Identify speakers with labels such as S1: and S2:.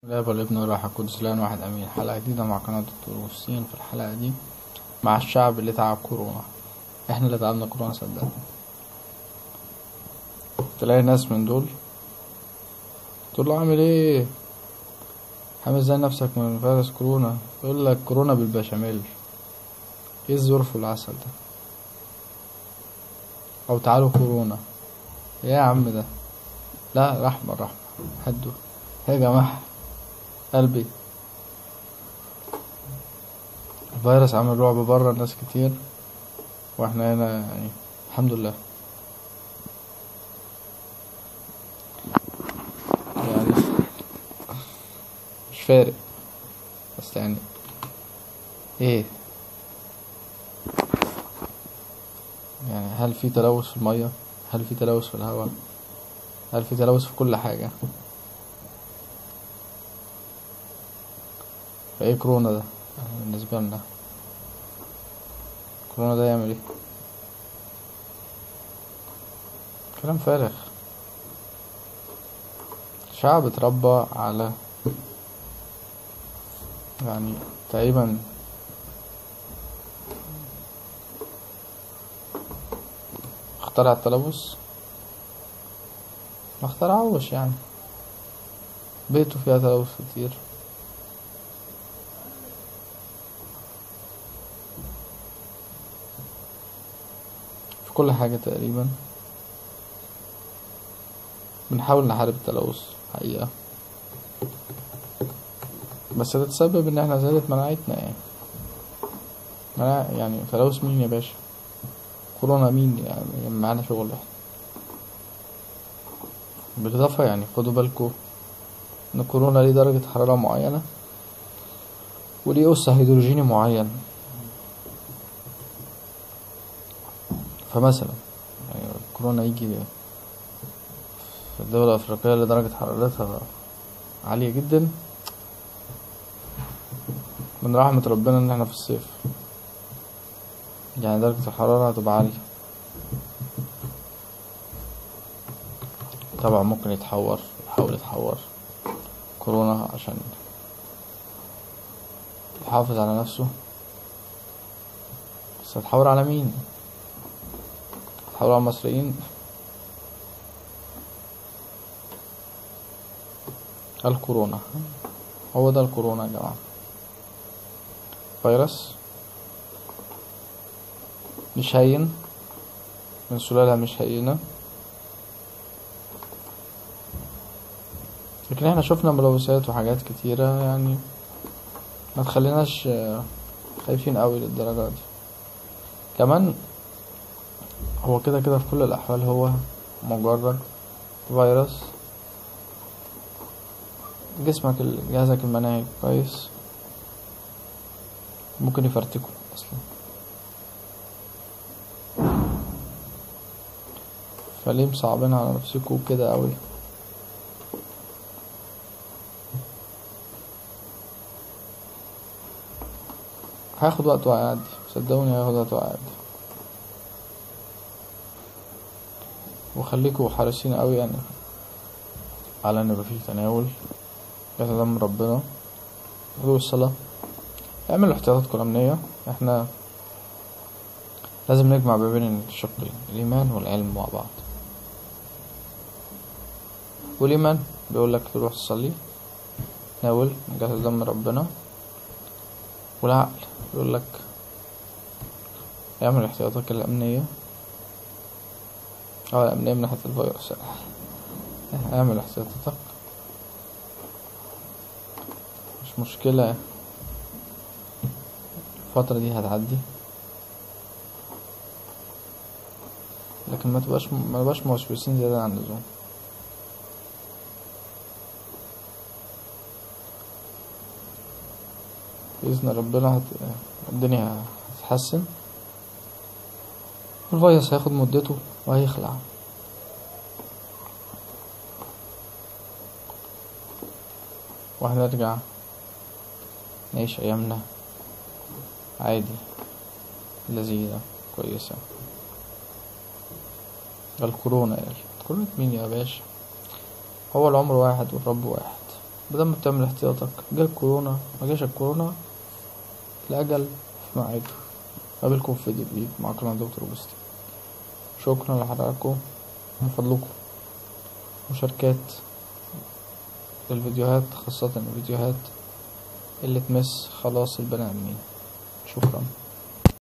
S1: الآب والابن والروح القدس الآن واحد أمين حلقة جديدة مع قناة دكتور وسين في الحلقة دي مع الشعب اللي تعب كورونا احنا اللي تعبنا كورونا صدقني تلاقي ناس من دول تقول له عامل ايه عامل ازاي نفسك من فيروس كورونا يقول لك كورونا بالبشاميل ايه الظرف والعسل ده او تعالوا كورونا ايه يا عم ده لا رحمة رحمة هدوا يا جماعة قلبي الفيروس عامل رعب بره ناس كتير واحنا هنا يعني الحمد لله يعني مش فارق بس يعني ايه يعني هل في تلوث في المية هل في تلوث في الهواء هل في تلوث في كل حاجة فايه كورونا ده يعني بالنسبة لنا كورونا ده يعمل ايه كلام فارغ شعب اتربى على يعني تقريبا اخترع التلوث ما اخترعوش يعني بيته فيها تلوث كتير في كل حاجة تقريبا بنحاول نحارب التلوث حقيقة بس ده تسبب ان احنا زادت مناعتنا يعني مناعة يعني تلوث مين يا باشا كورونا مين يعني معانا شغل احنا بالإضافة يعني خدوا بالكوا إن كورونا ليه درجة حرارة معينة وليه أس هيدروجيني معين فمثلا يعني الكورونا يجي في الدولة الأفريقية اللي درجة حرارتها عالية جدا من رحمة ربنا إن احنا في الصيف يعني درجة الحرارة هتبقى عالية طبعا ممكن يتحور يحاول يتحور كورونا عشان يحافظ على نفسه بس هتحور على مين هتحور على المصريين الكورونا هو ده الكورونا يا جماعة فيروس مش هين من سلالة مش هينة لكن احنا شفنا ملوثات وحاجات كتيرة يعني ما تخليناش خايفين قوي للدرجة دي كمان هو كده كده في كل الأحوال هو مجرد فيروس جسمك جهازك المناعي كويس ممكن يفرتكه أصلا فليه مصعبين على نفسكوا كده قوي هياخد وقت وهيعدي صدقوني هياخد وقت وهيعدي وخليكوا حريصين قوي يعني على ان يبقى فيه تناول ده من ربنا هدوء الصلاة اعمل احتياطات الأمنية احنا لازم نجمع ما بين الشقين الإيمان والعلم مع بعض والإيمان بيقولك تروح تصلي ناول جهز دم ربنا والعقل يقول لك اعمل احتياطاتك الأمنية اه الأمنية من ناحية الفيروس اعمل احتياطاتك مش مشكلة الفترة دي هتعدي لكن ما تبقاش ما تبقاش موسوسين زيادة عن اللزوم بإذن ربنا هت... الدنيا هتتحسن والفيروس هياخد مدته وهيخلع وهنرجع نعيش أيامنا عادي لذيذة كويسة الكورونا يا كورونا مين يا باشا هو العمر واحد والرب واحد بدل ما بتعمل احتياطك جه الكورونا ما جاش الكورونا الأجل في ميعاده قابلكم في فيديو جديد مع قناة دكتور بوستي شكرا لحضراتكم من فضلكم مشاركات للفيديوهات خاصة الفيديوهات اللي تمس خلاص البني آدمين شكرا